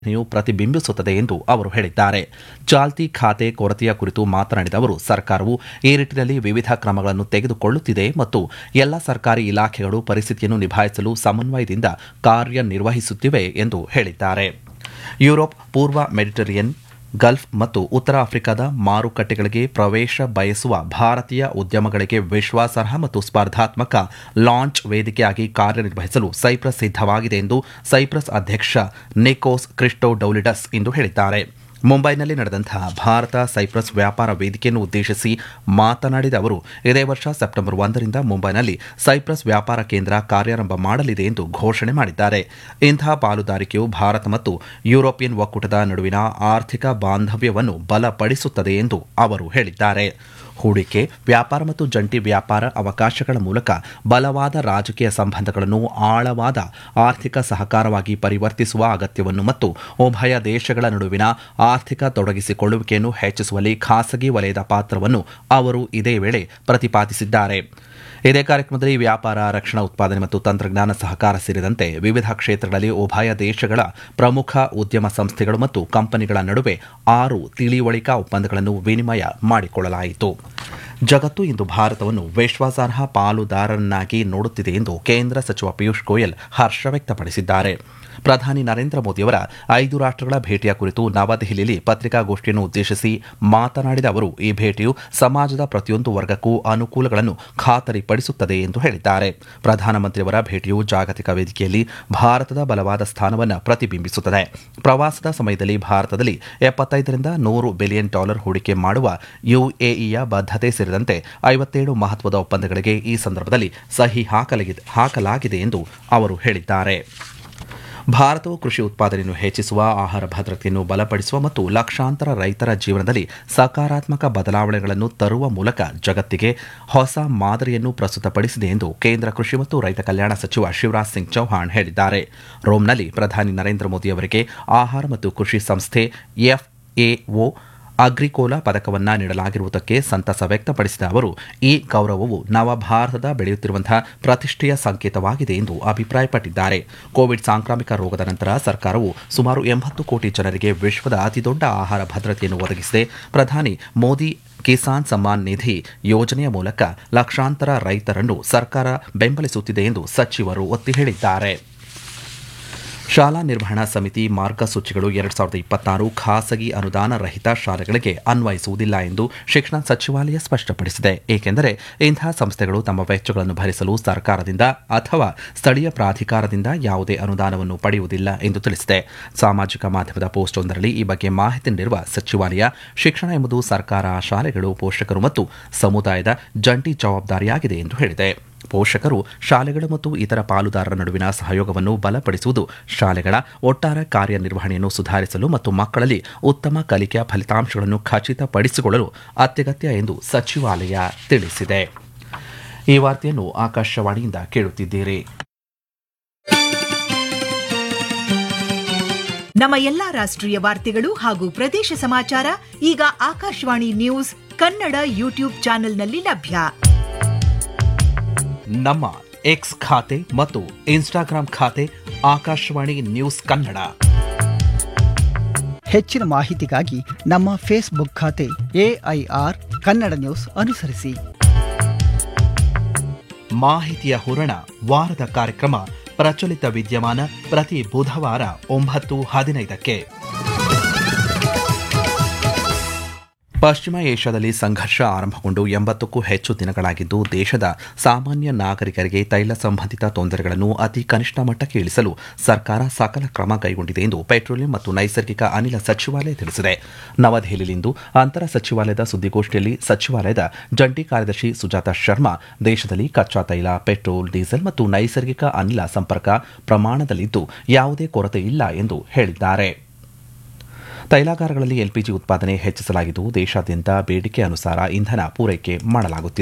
ು ಪ್ರತಿಬಿಂಬಿಸುತ್ತದೆ ಎಂದು ಅವರು ಹೇಳಿದ್ದಾರೆ ಚಾಲ್ತಿ ಖಾತೆ ಕೊರತೆಯ ಕುರಿತು ಮಾತನಾಡಿದ ಅವರು ಸರ್ಕಾರವು ಈ ನಿಟ್ಟಿನಲ್ಲಿ ವಿವಿಧ ಕ್ರಮಗಳನ್ನು ತೆಗೆದುಕೊಳ್ಳುತ್ತಿದೆ ಮತ್ತು ಎಲ್ಲ ಸರ್ಕಾರಿ ಇಲಾಖೆಗಳು ಪರಿಸ್ಥಿತಿಯನ್ನು ನಿಭಾಯಿಸಲು ಸಮನ್ವಯದಿಂದ ಕಾರ್ಯನಿರ್ವಹಿಸುತ್ತಿವೆ ಎಂದು ಹೇಳಿದ್ದಾರೆ ಯುರೋಪ್ ಪೂರ್ವ ಮೆಡಿಟರೇನಿಯನ್ ಗಲ್ಫ್ ಮತ್ತು ಉತ್ತರ ಆಫ್ರಿಕಾದ ಮಾರುಕಟ್ಟೆಗಳಿಗೆ ಪ್ರವೇಶ ಬಯಸುವ ಭಾರತೀಯ ಉದ್ಯಮಗಳಿಗೆ ವಿಶ್ವಾಸಾರ್ಹ ಮತ್ತು ಸ್ಪರ್ಧಾತ್ಮಕ ಲಾಂಚ್ ವೇದಿಕೆಯಾಗಿ ಕಾರ್ಯನಿರ್ವಹಿಸಲು ಸೈಪ್ರಸ್ ಸಿದ್ದವಾಗಿದೆ ಎಂದು ಸೈಪ್ರಸ್ ಅಧ್ಯಕ್ಷ ನಿಕೋಸ್ ಕ್ರಿಸ್ಟೋಡೌಲಿಡಸ್ ಇಂದು ಹೇಳಿದ್ದಾರೆ ಮುಂಬೈನಲ್ಲಿ ನಡೆದಂತಹ ಭಾರತ ಸೈಪ್ರಸ್ ವ್ಯಾಪಾರ ವೇದಿಕೆಯನ್ನು ಉದ್ದೇಶಿಸಿ ಮಾತನಾಡಿದ ಅವರು ಇದೇ ವರ್ಷ ಸೆಪ್ಟೆಂಬರ್ ಒಂದರಿಂದ ಮುಂಬೈನಲ್ಲಿ ಸೈಪ್ರಸ್ ವ್ಯಾಪಾರ ಕೇಂದ್ರ ಕಾರ್ಯಾರಂಭ ಮಾಡಲಿದೆ ಎಂದು ಘೋಷಣೆ ಮಾಡಿದ್ದಾರೆ ಇಂತಹ ಪಾಲುದಾರಿಕೆಯು ಭಾರತ ಮತ್ತು ಯುರೋಪಿಯನ್ ಒಕ್ಕೂಟದ ನಡುವಿನ ಆರ್ಥಿಕ ಬಾಂಧವ್ಯವನ್ನು ಬಲಪಡಿಸುತ್ತದೆ ಎಂದು ಅವರು ಹೇಳಿದ್ದಾರೆ ಹೂಡಿಕೆ ವ್ಯಾಪಾರ ಮತ್ತು ಜಂಟಿ ವ್ಯಾಪಾರ ಅವಕಾಶಗಳ ಮೂಲಕ ಬಲವಾದ ರಾಜಕೀಯ ಸಂಬಂಧಗಳನ್ನು ಆಳವಾದ ಆರ್ಥಿಕ ಸಹಕಾರವಾಗಿ ಪರಿವರ್ತಿಸುವ ಅಗತ್ಯವನ್ನು ಮತ್ತು ಉಭಯ ದೇಶಗಳ ನಡುವಿನ ಆರ್ಥಿಕ ತೊಡಗಿಸಿಕೊಳ್ಳುವಿಕೆಯನ್ನು ಹೆಚ್ಚಿಸುವಲ್ಲಿ ಖಾಸಗಿ ವಲಯದ ಪಾತ್ರವನ್ನು ಅವರು ಇದೇ ವೇಳೆ ಪ್ರತಿಪಾದಿಸಿದ್ದಾರೆ ಇದೇ ಕಾರ್ಯಕ್ರಮದಲ್ಲಿ ವ್ಯಾಪಾರ ರಕ್ಷಣಾ ಉತ್ಪಾದನೆ ಮತ್ತು ತಂತ್ರಜ್ಞಾನ ಸಹಕಾರ ಸೇರಿದಂತೆ ವಿವಿಧ ಕ್ಷೇತ್ರಗಳಲ್ಲಿ ಉಭಯ ದೇಶಗಳ ಪ್ರಮುಖ ಉದ್ಯಮ ಸಂಸ್ಥೆಗಳು ಮತ್ತು ಕಂಪನಿಗಳ ನಡುವೆ ಆರು ತಿಳಿವಳಿಕಾ ಒಪ್ಪಂದಗಳನ್ನು ವಿನಿಮಯ ಮಾಡಿಕೊಳ್ಳಲಾಯಿತು ಜಗತ್ತು ಇಂದು ಭಾರತವನ್ನು ವಿಶ್ವಾಸಾರ್ಹ ಪಾಲುದಾರರನ್ನಾಗಿ ನೋಡುತ್ತಿದೆ ಎಂದು ಕೇಂದ್ರ ಸಚಿವ ಪಿಯೂಷ್ ಗೋಯಲ್ ಹರ್ಷ ವ್ಯಕ್ತಪಡಿಸಿದ್ದಾರೆ ಪ್ರಧಾನಿ ನರೇಂದ್ರ ಮೋದಿಯವರ ಐದು ರಾಷ್ಟ್ರಗಳ ಭೇಟಿಯ ಕುರಿತು ನವದೆಹಲಿಯಲ್ಲಿ ಪತ್ರಿಕಾಗೋಷ್ಠಿಯನ್ನು ಉದ್ದೇಶಿಸಿ ಮಾತನಾಡಿದ ಅವರು ಈ ಭೇಟಿಯು ಸಮಾಜದ ಪ್ರತಿಯೊಂದು ವರ್ಗಕ್ಕೂ ಅನುಕೂಲಗಳನ್ನು ಖಾತರಿಪಡಿಸುತ್ತದೆ ಎಂದು ಹೇಳಿದ್ದಾರೆ ಪ್ರಧಾನಮಂತ್ರಿಯವರ ಭೇಟಿಯು ಜಾಗತಿಕ ವೇದಿಕೆಯಲ್ಲಿ ಭಾರತದ ಬಲವಾದ ಸ್ಥಾನವನ್ನು ಪ್ರತಿಬಿಂಬಿಸುತ್ತದೆ ಪ್ರವಾಸದ ಸಮಯದಲ್ಲಿ ಭಾರತದಲ್ಲಿ ಎಪ್ಪತ್ತೈದರಿಂದ ನೂರು ಬಿಲಿಯನ್ ಡಾಲರ್ ಹೂಡಿಕೆ ಮಾಡುವ ಯುಎಇಯ ಬದ್ಧತೆ ಸೇರಿದಂತೆ ಐವತ್ತೇಳು ಮಹತ್ವದ ಒಪ್ಪಂದಗಳಿಗೆ ಈ ಸಂದರ್ಭದಲ್ಲಿ ಸಹಿ ಹಾಕಲಾಗಿದೆ ಎಂದು ಅವರು ಹೇಳಿದ್ದಾರೆ ಭಾರತವು ಕೃಷಿ ಉತ್ಪಾದನೆಯನ್ನು ಹೆಚ್ಚಿಸುವ ಆಹಾರ ಭದ್ರತೆಯನ್ನು ಬಲಪಡಿಸುವ ಮತ್ತು ಲಕ್ಷಾಂತರ ರೈತರ ಜೀವನದಲ್ಲಿ ಸಕಾರಾತ್ಮಕ ಬದಲಾವಣೆಗಳನ್ನು ತರುವ ಮೂಲಕ ಜಗತ್ತಿಗೆ ಹೊಸ ಮಾದರಿಯನ್ನು ಪ್ರಸ್ತುತಪಡಿಸಿದೆ ಎಂದು ಕೇಂದ್ರ ಕೃಷಿ ಮತ್ತು ರೈತ ಕಲ್ಯಾಣ ಸಚಿವ ಶಿವರಾಜ್ ಸಿಂಗ್ ಚೌಹಾಣ್ ಹೇಳಿದ್ದಾರೆ ರೋಮ್ನಲ್ಲಿ ಪ್ರಧಾನಿ ನರೇಂದ್ರ ಮೋದಿ ಅವರಿಗೆ ಆಹಾರ ಮತ್ತು ಕೃಷಿ ಸಂಸ್ಥೆ ಎಫ್ಎಒ ಅಗ್ರಿಕೋಲಾ ಪದಕವನ್ನ ನೀಡಲಾಗಿರುವುದಕ್ಕೆ ಸಂತಸ ವ್ಯಕ್ತಪಡಿಸಿದ ಅವರು ಈ ಗೌರವವು ನವಭಾರತದ ಬೆಳೆಯುತ್ತಿರುವಂತಹ ಪ್ರತಿಷ್ಠೆಯ ಸಂಕೇತವಾಗಿದೆ ಎಂದು ಅಭಿಪ್ರಾಯಪಟ್ಟಿದ್ದಾರೆ ಕೋವಿಡ್ ಸಾಂಕ್ರಾಮಿಕ ರೋಗದ ನಂತರ ಸರ್ಕಾರವು ಸುಮಾರು ಎಂಬತ್ತು ಕೋಟಿ ಜನರಿಗೆ ವಿಶ್ವದ ಅತಿದೊಡ್ಡ ಆಹಾರ ಭದ್ರತೆಯನ್ನು ಒದಗಿಸಿದೆ ಪ್ರಧಾನಿ ಮೋದಿ ಕಿಸಾನ್ ಸಮ್ಮಾನ್ ನಿಧಿ ಯೋಜನೆಯ ಮೂಲಕ ಲಕ್ಷಾಂತರ ರೈತರನ್ನು ಸರ್ಕಾರ ಬೆಂಬಲಿಸುತ್ತಿದೆ ಎಂದು ಸಚಿವರು ಒತ್ತಿ ಹೇಳಿದ್ದಾರೆ ಶಾಲಾ ನಿರ್ವಹಣಾ ಸಮಿತಿ ಮಾರ್ಗಸೂಚಿಗಳು ಎರಡ್ ಸಾವಿರದ ಇಪ್ಪತ್ತಾರು ಖಾಸಗಿ ಅನುದಾನ ರಹಿತ ಶಾಲೆಗಳಿಗೆ ಅನ್ವಯಿಸುವುದಿಲ್ಲ ಎಂದು ಶಿಕ್ಷಣ ಸಚಿವಾಲಯ ಸ್ಪಷ್ಟಪಡಿಸಿದೆ ಏಕೆಂದರೆ ಇಂತಹ ಸಂಸ್ಥೆಗಳು ತಮ್ಮ ವೆಚ್ಚಗಳನ್ನು ಭರಿಸಲು ಸರ್ಕಾರದಿಂದ ಅಥವಾ ಸ್ಥಳೀಯ ಪ್ರಾಧಿಕಾರದಿಂದ ಯಾವುದೇ ಅನುದಾನವನ್ನು ಪಡೆಯುವುದಿಲ್ಲ ಎಂದು ತಿಳಿಸಿದೆ ಸಾಮಾಜಿಕ ಮಾಧ್ಯಮದ ಪೋಸ್ಟ್ ಒಂದರಲ್ಲಿ ಈ ಬಗ್ಗೆ ಮಾಹಿತಿ ನೀಡಿರುವ ಸಚಿವಾಲಯ ಶಿಕ್ಷಣ ಎಂಬುದು ಸರ್ಕಾರ ಶಾಲೆಗಳು ಪೋಷಕರು ಮತ್ತು ಸಮುದಾಯದ ಜಂಟಿ ಜವಾಬ್ದಾರಿಯಾಗಿದೆ ಎಂದು ಹೇಳಿದೆ ಪೋಷಕರು ಶಾಲೆಗಳು ಮತ್ತು ಇತರ ಪಾಲುದಾರರ ನಡುವಿನ ಸಹಯೋಗವನ್ನು ಬಲಪಡಿಸುವುದು ಶಾಲೆಗಳ ಒಟ್ಟಾರೆ ಕಾರ್ಯನಿರ್ವಹಣೆಯನ್ನು ಸುಧಾರಿಸಲು ಮತ್ತು ಮಕ್ಕಳಲ್ಲಿ ಉತ್ತಮ ಕಲಿಕೆಯ ಫಲಿತಾಂಶಗಳನ್ನು ಖಚಿತಪಡಿಸಿಕೊಳ್ಳಲು ಅತ್ಯಗತ್ಯ ಎಂದು ಸಚಿವಾಲಯ ತಿಳಿಸಿದೆ ಈ ವಾರ್ತೆಯನ್ನು ಆಕಾಶವಾಣಿಯಿಂದ ಕೇಳುತ್ತಿದ್ದೀರಿ ನಮ್ಮ ಎಲ್ಲಾ ರಾಷ್ಟ್ರೀಯ ವಾರ್ತೆಗಳು ಹಾಗೂ ಪ್ರದೇಶ ಸಮಾಚಾರ ಈಗ ಆಕಾಶವಾಣಿ ನ್ಯೂಸ್ ಕನ್ನಡ ಯೂಟ್ಯೂಬ್ ಚಾನೆಲ್ನಲ್ಲಿ ಲಭ್ಯ ನಮ್ಮ ಎಕ್ಸ್ ಖಾತೆ ಮತ್ತು ಇನ್ಸ್ಟಾಗ್ರಾಂ ಖಾತೆ ಆಕಾಶವಾಣಿ ನ್ಯೂಸ್ ಕನ್ನಡ ಹೆಚ್ಚಿನ ಮಾಹಿತಿಗಾಗಿ ನಮ್ಮ ಫೇಸ್ಬುಕ್ ಖಾತೆ ಎಐಆರ್ ಕನ್ನಡ ನ್ಯೂಸ್ ಅನುಸರಿಸಿ ಮಾಹಿತಿಯ ಹೂರಣ ವಾರದ ಕಾರ್ಯಕ್ರಮ ಪ್ರಚಲಿತ ವಿದ್ಯಮಾನ ಪ್ರತಿ ಬುಧವಾರ ಒಂಬತ್ತು ಹದಿನೈದಕ್ಕೆ ಪಶ್ಚಿಮ ಏಷ್ಯಾದಲ್ಲಿ ಸಂಘರ್ಷ ಆರಂಭಗೊಂಡು ಎಂಬತ್ತಕ್ಕೂ ಹೆಚ್ಚು ದಿನಗಳಾಗಿದ್ದು ದೇಶದ ಸಾಮಾನ್ಯ ನಾಗರಿಕರಿಗೆ ತೈಲ ಸಂಬಂಧಿತ ತೊಂದರೆಗಳನ್ನು ಅತಿ ಕನಿಷ್ಠ ಮಟ್ಟಕ್ಕೆ ಇಳಿಸಲು ಸರ್ಕಾರ ಸಕಲ ಕ್ರಮ ಕೈಗೊಂಡಿದೆ ಎಂದು ಪೆಟ್ರೋಲಿಯಂ ಮತ್ತು ನೈಸರ್ಗಿಕ ಅನಿಲ ಸಚಿವಾಲಯ ತಿಳಿಸಿದೆ ನವದೆಹಲಿಯಲ್ಲಿಂದು ಅಂತರ ಸಚಿವಾಲಯದ ಸುದ್ದಿಗೋಷ್ಠಿಯಲ್ಲಿ ಸಚಿವಾಲಯದ ಜಂಟಿ ಕಾರ್ಯದರ್ಶಿ ಸುಜಾತ ಶರ್ಮಾ ದೇಶದಲ್ಲಿ ಕಚ್ಚಾ ತೈಲ ಪೆಟ್ರೋಲ್ ಡೀಸೆಲ್ ಮತ್ತು ನೈಸರ್ಗಿಕ ಅನಿಲ ಸಂಪರ್ಕ ಪ್ರಮಾಣದಲ್ಲಿದ್ದು ಯಾವುದೇ ಕೊರತೆ ಇಲ್ಲ ಎಂದು ಹೇಳಿದ್ದಾರೆ ತೈಲಾಗಾರಗಳಲ್ಲಿ ಎಲ್ಪಿಜಿ ಉತ್ಪಾದನೆ ಹೆಚ್ಚಿಸಲಾಗಿದ್ದು ದೇಶಾದ್ಯಂತ ಬೇಡಿಕೆ ಅನುಸಾರ ಇಂಧನ ಪೂರೈಕೆ ಮಾಡಲಾಗುತ್ತಿದೆ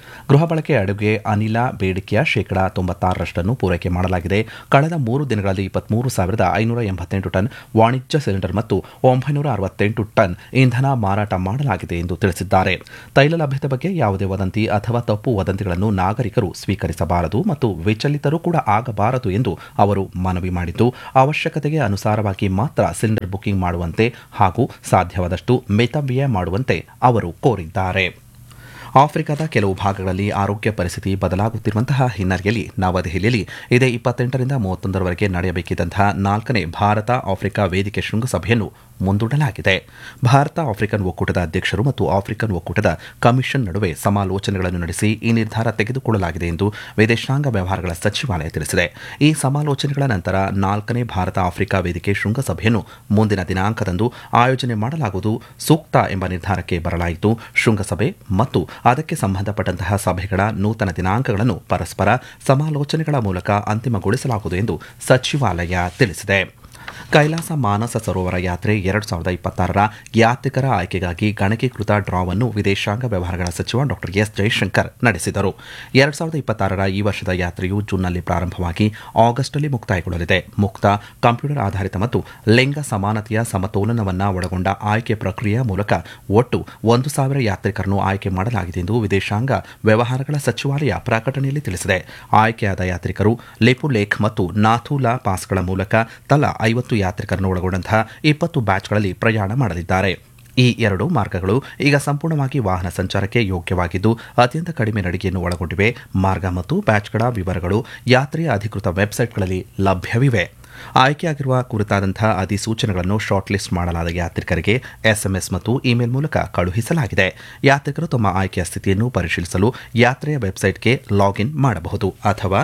ಗೃಹ ಬಳಕೆ ಅಡುಗೆ ಅನಿಲ ಬೇಡಿಕೆಯ ಶೇಕಡಾ ತೊಂಬತ್ತಾರರಷ್ಟನ್ನು ಪೂರೈಕೆ ಮಾಡಲಾಗಿದೆ ಕಳೆದ ಮೂರು ದಿನಗಳಲ್ಲಿ ಇಪ್ಪತ್ಮೂರು ಸಾವಿರದ ಐನೂರ ಎಂಬತ್ತೆಂಟು ಟನ್ ವಾಣಿಜ್ಯ ಸಿಲಿಂಡರ್ ಮತ್ತು ಒಂಬೈನೂರ ಅರವತ್ತೆಂಟು ಟನ್ ಇಂಧನ ಮಾರಾಟ ಮಾಡಲಾಗಿದೆ ಎಂದು ತಿಳಿಸಿದ್ದಾರೆ ತೈಲ ಲಭ್ಯತೆ ಬಗ್ಗೆ ಯಾವುದೇ ವದಂತಿ ಅಥವಾ ತಪ್ಪು ವದಂತಿಗಳನ್ನು ನಾಗರಿಕರು ಸ್ವೀಕರಿಸಬಾರದು ಮತ್ತು ವಿಚಲಿತರು ಕೂಡ ಆಗಬಾರದು ಎಂದು ಅವರು ಮನವಿ ಮಾಡಿದ್ದು ಅವಶ್ಯಕತೆಗೆ ಅನುಸಾರವಾಗಿ ಮಾತ್ರ ಸಿಲಿಂಡರ್ ಬುಕಿಂಗ್ ಮಾಡುವಂತೆ ಹಾಗೂ ಸಾಧ್ಯವಾದಷ್ಟು ಮಿತವ್ಯಯ ಮಾಡುವಂತೆ ಅವರು ಕೋರಿದ್ದಾರೆ ಆಫ್ರಿಕಾದ ಕೆಲವು ಭಾಗಗಳಲ್ಲಿ ಆರೋಗ್ಯ ಪರಿಸ್ಥಿತಿ ಬದಲಾಗುತ್ತಿರುವಂತಹ ಹಿನ್ನೆಲೆಯಲ್ಲಿ ನವದೆಹಲಿಯಲ್ಲಿ ಇದೇ ಇಪ್ಪತ್ತೆಂಟರಿಂದ ಮೂವತ್ತೊಂದರವರೆಗೆ ನಡೆಯಬೇಕಿದ್ದಂತಹ ನಾಲ್ಕನೇ ಭಾರತ ಆಫ್ರಿಕಾ ವೇದಿಕೆ ಶೃಂಗಸಭೆಯನ್ನು ಮುಂದೂಡಲಾಗಿದೆ ಭಾರತ ಆಫ್ರಿಕನ್ ಒಕ್ಕೂಟದ ಅಧ್ಯಕ್ಷರು ಮತ್ತು ಆಫ್ರಿಕನ್ ಒಕ್ಕೂಟದ ಕಮಿಷನ್ ನಡುವೆ ಸಮಾಲೋಚನೆಗಳನ್ನು ನಡೆಸಿ ಈ ನಿರ್ಧಾರ ತೆಗೆದುಕೊಳ್ಳಲಾಗಿದೆ ಎಂದು ವಿದೇಶಾಂಗ ವ್ಯವಹಾರಗಳ ಸಚಿವಾಲಯ ತಿಳಿಸಿದೆ ಈ ಸಮಾಲೋಚನೆಗಳ ನಂತರ ನಾಲ್ಕನೇ ಭಾರತ ಆಫ್ರಿಕಾ ವೇದಿಕೆ ಶೃಂಗಸಭೆಯನ್ನು ಮುಂದಿನ ದಿನಾಂಕದಂದು ಆಯೋಜನೆ ಮಾಡಲಾಗುವುದು ಸೂಕ್ತ ಎಂಬ ನಿರ್ಧಾರಕ್ಕೆ ಬರಲಾಯಿತು ಶೃಂಗಸಭೆ ಮತ್ತು ಅದಕ್ಕೆ ಸಂಬಂಧಪಟ್ಟಂತಹ ಸಭೆಗಳ ನೂತನ ದಿನಾಂಕಗಳನ್ನು ಪರಸ್ಪರ ಸಮಾಲೋಚನೆಗಳ ಮೂಲಕ ಅಂತಿಮಗೊಳಿಸಲಾಗುವುದು ಎಂದು ಸಚಿವಾಲಯ ತಿಳಿಸಿದೆ ಕೈಲಾಸ ಮಾನಸ ಸರೋವರ ಯಾತ್ರೆ ಎರಡು ಸಾವಿರದ ಇಪ್ಪತ್ತಾರರ ಯಾತ್ರಿಕರ ಆಯ್ಕೆಗಾಗಿ ಗಣಕೀಕೃತ ಡ್ರಾವನ್ನು ವಿದೇಶಾಂಗ ವ್ಯವಹಾರಗಳ ಸಚಿವ ಡಾ ಎಸ್ ಜೈಶಂಕರ್ ನಡೆಸಿದರು ಎರಡು ಸಾವಿರದ ಇಪ್ಪತ್ತಾರರ ಈ ವರ್ಷದ ಯಾತ್ರೆಯು ಜೂನ್ನಲ್ಲಿ ಪ್ರಾರಂಭವಾಗಿ ಆಗಸ್ಟ್ನಲ್ಲಿ ಮುಕ್ತಾಯಗೊಳ್ಳಲಿದೆ ಮುಕ್ತ ಕಂಪ್ಯೂಟರ್ ಆಧಾರಿತ ಮತ್ತು ಲಿಂಗ ಸಮಾನತೆಯ ಸಮತೋಲನವನ್ನು ಒಳಗೊಂಡ ಆಯ್ಕೆ ಪ್ರಕ್ರಿಯೆಯ ಮೂಲಕ ಒಟ್ಟು ಒಂದು ಸಾವಿರ ಯಾತ್ರಿಕರನ್ನು ಆಯ್ಕೆ ಮಾಡಲಾಗಿದೆ ಎಂದು ವಿದೇಶಾಂಗ ವ್ಯವಹಾರಗಳ ಸಚಿವಾಲಯ ಪ್ರಕಟಣೆಯಲ್ಲಿ ತಿಳಿಸಿದೆ ಆಯ್ಕೆಯಾದ ಯಾತ್ರಿಕರು ಲೇಪುಲೇಖ್ ಮತ್ತು ನಾಥೂಲಾ ಪಾಸ್ಗಳ ಮೂಲಕ ತಲಾ ಐವತ್ತು ಯಾತ್ರಿಕರನ್ನು ಒಳಗೊಂಡಂತಹ ಇಪ್ಪತ್ತು ಬ್ಯಾಚ್ಗಳಲ್ಲಿ ಪ್ರಯಾಣ ಮಾಡಲಿದ್ದಾರೆ ಈ ಎರಡು ಮಾರ್ಗಗಳು ಈಗ ಸಂಪೂರ್ಣವಾಗಿ ವಾಹನ ಸಂಚಾರಕ್ಕೆ ಯೋಗ್ಯವಾಗಿದ್ದು ಅತ್ಯಂತ ಕಡಿಮೆ ನಡಿಗೆಯನ್ನು ಒಳಗೊಂಡಿವೆ ಮಾರ್ಗ ಮತ್ತು ಬ್ಯಾಚ್ಗಳ ವಿವರಗಳು ಯಾತ್ರೆಯ ಅಧಿಕೃತ ವೆಬ್ಸೈಟ್ಗಳಲ್ಲಿ ಲಭ್ಯವಿವೆ ಆಯ್ಕೆಯಾಗಿರುವ ಕುರಿತಾದಂತಹ ಅಧಿಸೂಚನೆಗಳನ್ನು ಶಾರ್ಟ್ ಲಿಸ್ಟ್ ಮಾಡಲಾದ ಯಾತ್ರಿಕರಿಗೆ ಎಸ್ಎಂಎಸ್ ಮತ್ತು ಇಮೇಲ್ ಮೂಲಕ ಕಳುಹಿಸಲಾಗಿದೆ ಯಾತ್ರಿಕರು ತಮ್ಮ ಆಯ್ಕೆಯ ಸ್ಥಿತಿಯನ್ನು ಪರಿಶೀಲಿಸಲು ಯಾತ್ರೆಯ ವೆಬ್ಸೈಟ್ಗೆ ಲಾಗಿನ್ ಮಾಡಬಹುದು ಅಥವಾ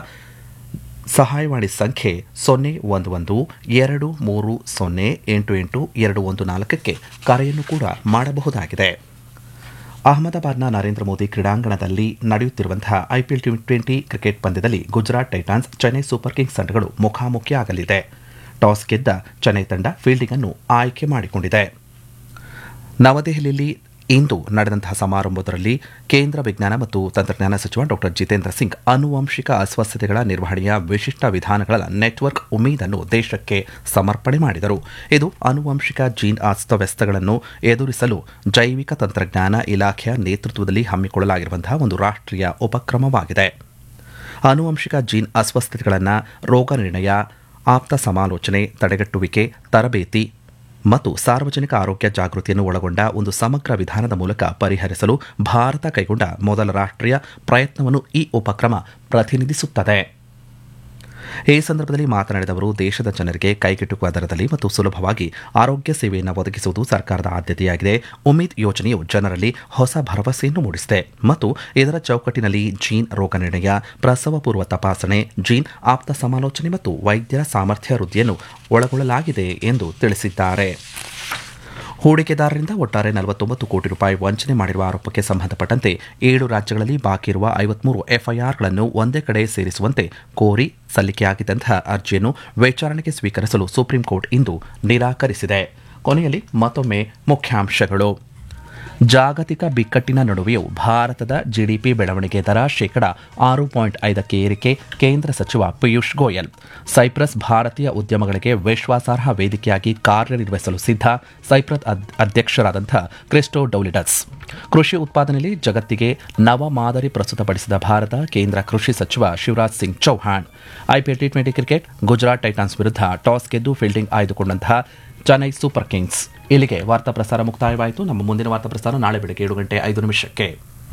ಸಹಾಯವಾಣಿ ಸಂಖ್ಯೆ ಸೊನ್ನೆ ಒಂದು ಒಂದು ಎರಡು ಮೂರು ಸೊನ್ನೆ ಎಂಟು ಎಂಟು ಎರಡು ಒಂದು ನಾಲ್ಕಕ್ಕೆ ಕರೆಯನ್ನು ಕೂಡ ಮಾಡಬಹುದಾಗಿದೆ ಅಹಮದಾಬಾದ್ನ ನರೇಂದ್ರ ಮೋದಿ ಕ್ರೀಡಾಂಗಣದಲ್ಲಿ ನಡೆಯುತ್ತಿರುವಂತಹ ಐಪಿಎಲ್ ಟಿ ಟ್ವೆಂಟಿ ಕ್ರಿಕೆಟ್ ಪಂದ್ಯದಲ್ಲಿ Gujarat titans Chennai super kings ತಂಡಗಳು ಮುಖಾಮುಖಿಯಾಗಲಿದೆ ಟಾಸ್ ಗೆದ್ದ ಚೆನ್ನೈ ತಂಡ ಫೀಲ್ಡಿಂಗ್ ಅನ್ನು ಆಯ್ಕೆ ಮಾಡಿಕೊಂಡಿದೆ ನವದೆಹಲಿಯಲ್ಲಿ ಇಂದು ನಡೆದಂತಹ ಸಮಾರಂಭದಲ್ಲಿ ಕೇಂದ್ರ ವಿಜ್ಞಾನ ಮತ್ತು ತಂತ್ರಜ್ಞಾನ ಸಚಿವ ಡಾ ಜಿತೇಂದ್ರ ಸಿಂಗ್ ಆನುವಂಶಿಕ ಅಸ್ವಸ್ಥತೆಗಳ ನಿರ್ವಹಣೆಯ ವಿಶಿಷ್ಟ ವಿಧಾನಗಳ ನೆಟ್ವರ್ಕ್ ಉಮೀದನ್ನು ದೇಶಕ್ಕೆ ಸಮರ್ಪಣೆ ಮಾಡಿದರು ಇದು ಆನುವಂಶಿಕ ಜೀನ್ ಅಸ್ತವ್ಯಸ್ತಗಳನ್ನು ಎದುರಿಸಲು ಜೈವಿಕ ತಂತ್ರಜ್ಞಾನ ಇಲಾಖೆಯ ನೇತೃತ್ವದಲ್ಲಿ ಹಮ್ಮಿಕೊಳ್ಳಲಾಗಿರುವಂತಹ ಒಂದು ರಾಷ್ಟ್ರೀಯ ಉಪಕ್ರಮವಾಗಿದೆ ಆನುವಂಶಿಕ ಜೀನ್ ಅಸ್ವಸ್ಥತೆಗಳನ್ನು ರೋಗ ನಿರ್ಣಯ ಆಪ್ತ ಸಮಾಲೋಚನೆ ತಡೆಗಟ್ಟುವಿಕೆ ತರಬೇತಿ ಮತ್ತು ಸಾರ್ವಜನಿಕ ಆರೋಗ್ಯ ಜಾಗೃತಿಯನ್ನು ಒಳಗೊಂಡ ಒಂದು ಸಮಗ್ರ ವಿಧಾನದ ಮೂಲಕ ಪರಿಹರಿಸಲು ಭಾರತ ಕೈಗೊಂಡ ಮೊದಲ ರಾಷ್ಟ್ರೀಯ ಪ್ರಯತ್ನವನ್ನು ಈ ಉಪಕ್ರಮ ಪ್ರತಿನಿಧಿಸುತ್ತದೆ ಈ ಸಂದರ್ಭದಲ್ಲಿ ಮಾತನಾಡಿದ ಅವರು ದೇಶದ ಜನರಿಗೆ ಕೈಗೆಟುಕುವ ದರದಲ್ಲಿ ಮತ್ತು ಸುಲಭವಾಗಿ ಆರೋಗ್ಯ ಸೇವೆಯನ್ನು ಒದಗಿಸುವುದು ಸರ್ಕಾರದ ಆದ್ಯತೆಯಾಗಿದೆ ಉಮೀದ್ ಯೋಜನೆಯು ಜನರಲ್ಲಿ ಹೊಸ ಭರವಸೆಯನ್ನು ಮೂಡಿಸಿದೆ ಮತ್ತು ಇದರ ಚೌಕಟ್ಟಿನಲ್ಲಿ ಜೀನ್ ರೋಗ ನಿರ್ಣಯ ಪ್ರಸವ ಪೂರ್ವ ತಪಾಸಣೆ ಜೀನ್ ಆಪ್ತ ಸಮಾಲೋಚನೆ ಮತ್ತು ವೈದ್ಯರ ಸಾಮರ್ಥ್ಯ ವೃದ್ಧಿಯನ್ನು ಒಳಗೊಳ್ಳಲಾಗಿದೆ ಎಂದು ತಿಳಿಸಿದ್ದಾರೆ ಹೂಡಿಕೆದಾರರಿಂದ ಒಟ್ಟಾರೆ ನಲವತ್ತೊಂಬತ್ತು ಕೋಟಿ ರೂಪಾಯಿ ವಂಚನೆ ಮಾಡಿರುವ ಆರೋಪಕ್ಕೆ ಸಂಬಂಧಪಟ್ಟಂತೆ ಏಳು ರಾಜ್ಯಗಳಲ್ಲಿ ಬಾಕಿ ಇರುವ ಐವತ್ಮೂರು ಎಫ್ಐಆರ್ಗಳನ್ನು ಒಂದೇ ಕಡೆ ಸೇರಿಸುವಂತೆ ಕೋರಿ ಸಲ್ಲಿಕೆಯಾಗಿದ್ದಂತಹ ಅರ್ಜಿಯನ್ನು ವಿಚಾರಣೆಗೆ ಸ್ವೀಕರಿಸಲು ಸುಪ್ರೀಂ ಕೋರ್ಟ್ ಇಂದು ನಿರಾಕರಿಸಿದೆ ಕೊನೆಯಲ್ಲಿ ಮತ್ತೊಮ್ಮೆ ಮುಖ್ಯಾಂಶಗಳು ಜಾಗತಿಕ ಬಿಕ್ಕಟ್ಟಿನ ನಡುವೆಯೂ ಭಾರತದ ಜಿಡಿಪಿ ಬೆಳವಣಿಗೆ ದರ ಶೇಕಡ ಆರು ಪಾಯಿಂಟ್ ಐದಕ್ಕೆ ಏರಿಕೆ ಕೇಂದ್ರ ಸಚಿವ ಪಿಯೂಷ್ ಗೋಯಲ್ ಸೈಪ್ರಸ್ ಭಾರತೀಯ ಉದ್ಯಮಗಳಿಗೆ ವಿಶ್ವಾಸಾರ್ಹ ವೇದಿಕೆಯಾಗಿ ಕಾರ್ಯನಿರ್ವಹಿಸಲು ಸಿದ್ಧ ಸೈಪ್ರಸ್ ಅಧ್ಯಕ್ಷರಾದಂಥ ಕ್ರಿಸ್ಟೋ ಡೌಲಿಡಸ್ ಕೃಷಿ ಉತ್ಪಾದನೆಯಲ್ಲಿ ಜಗತ್ತಿಗೆ ನವ ಮಾದರಿ ಪ್ರಸ್ತುತಪಡಿಸಿದ ಭಾರತ ಕೇಂದ್ರ ಕೃಷಿ ಸಚಿವ Shivraj Singh Chouhan IPL T twenty cricket Gujarat titans ವಿರುದ್ಧ ಟಾಸ್ ಗೆದ್ದು ಫೀಲ್ಡಿಂಗ್ ಆಯ್ದುಕೊಂಡಂತಹ ಚೆನ್ನೈ ಸೂಪರ್ ಕಿಂಗ್ಸ್ ಇಲ್ಲಿಗೆ ವಾರ್ತಾ ಪ್ರಸಾರ ಮುಕ್ತಾಯವಾಯಿತು ನಮ್ಮ ಮುಂದಿನ ವಾರ್ತಾ ಪ್ರಸಾರ ನಾಳೆ ಬೆಳಗ್ಗೆ ಏಳು ಗಂಟೆ ಐದು ನಿಮಿಷಕ್ಕೆ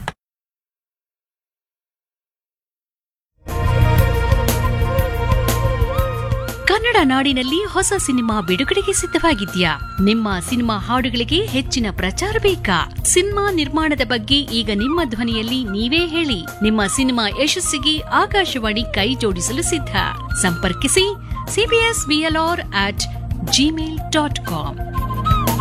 ಕನ್ನಡ ನಾಡಿನಲ್ಲಿ ಹೊಸ ಸಿನಿಮಾ ಬಿಡುಗಡೆಗೆ ಸಿದ್ಧವಾಗಿದ್ಯಾ ನಿಮ್ಮ ಸಿನಿಮಾ ಹಾಡುಗಳಿಗೆ ಹೆಚ್ಚಿನ ಪ್ರಚಾರ ಬೇಕಾ ಸಿನಿಮಾ ನಿರ್ಮಾಣದ ಬಗ್ಗೆ ಈಗ ನಿಮ್ಮ ಧ್ವನಿಯಲ್ಲಿ ನೀವೇ ಹೇಳಿ ನಿಮ್ಮ ಸಿನಿಮಾ ಯಶಸ್ಸಿಗೆ ಆಕಾಶವಾಣಿ ಕೈ ಜೋಡಿಸಲು ಸಿದ್ಧ ಸಂಪರ್ಕಿಸಿ CBS VLR at Gmail dot com